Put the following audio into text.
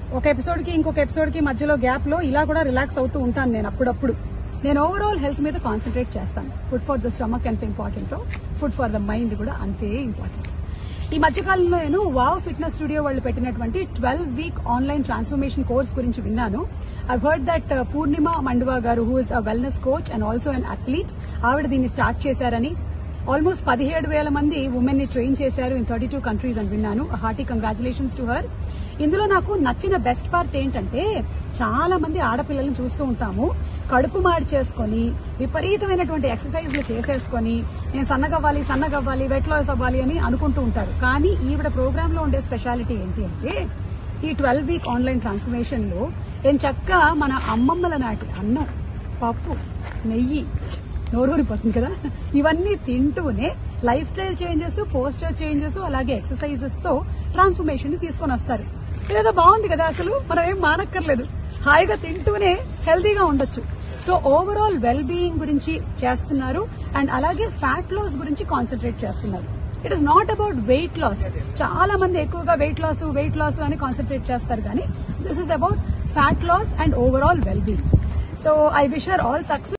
ఒక ఎపిసోడ్ కి ఇంకొక ఎపిసోడ్ కి మధ్యలో గ్యాప్ లో ఇలా కూడా రిలాక్స్ అవుతూ ఉంటాను నేను అప్పుడప్పుడు నేను ఓవరాల్ హెల్త్ మీద కాన్సన్ట్రేట్ చేస్తాను ఫుడ్ ఫర్ ద స్టమక్ ఎంత important food for the mind కూడా అంతే ఇంపార్టెంట్ ఈ మధ్యకాలంలో నేను వావ్ ఫిట్నెస్ స్టూడియో వాళ్ళు పెట్టినటువంటి twelve week online transformation course గురించి విన్నాను I heard that Purnima Manduva గారు who is a wellness coach and also an athlete ఆవిడ దీన్ని స్టార్ట్ చేశారని ఆల్మోస్ట్ పదిహేడు వేల మంది ఉమెన్ ని ట్రైన్ చేశారు ఇన్ థర్టీ టూ కంట్రీస్ అని విన్నాను హార్టీ కంగ్రాచులేషన్స్ టు హర్ ఇందులో నాకు నచ్చిన బెస్ట్ పార్ట్ ఏంటంటే చాలా మంది ఆడపిల్లల్ని చూస్తూ ఉంటాము కడుపు మాడి చేసుకొని విపరీతమైనటువంటి ఎక్సర్సైజ్లు చేసేసుకొని నేను సన్నగవ్వాలి సన్నగవ్వాలి వెట్ లాస్ అవ్వాలి అని అనుకుంటూ ఉంటారు కానీ ఈవిడ ప్రోగ్రామ్ లో ఉండే స్పెషాలిటీ ఏంటి అంటే ఈ ట్వెల్వ్ వీక్ ఆన్లైన్ ట్రాన్స్ఫర్మేషన్ లో నేను చక్కగా మన అమ్మమ్మల నాటి అన్నం పప్పు నెయ్యి నోరూరిపోతుంది కదా ఇవన్నీ తింటూనే lifestyle changes posture changes అలాగే ఎక్సర్సైజెస్ తో ట్రాన్స్ఫర్మేషన్ ని తీసుకొని వస్తారు ఇదేదో బాగుంది కదా అసలు మనం ఏం మానక్కర్లేదు హాయిగా తింటూనే హెల్తీగా ఉండొచ్చు సో ఓవరాల్ వెల్ బీయింగ్ గురించి చేస్తున్నారు అండ్ అలాగే ఫ్యాట్ లాస్ గురించి కాన్సన్ట్రేట్ చేస్తున్నారు it is not about weight loss చాలా మంది ఎక్కువగా వెయిట్ లాస్ వెయిట్ లాస్ అని కాన్సన్ట్రేట్ చేస్తారు కానీ this is about fat loss and overall well being so I wish are all success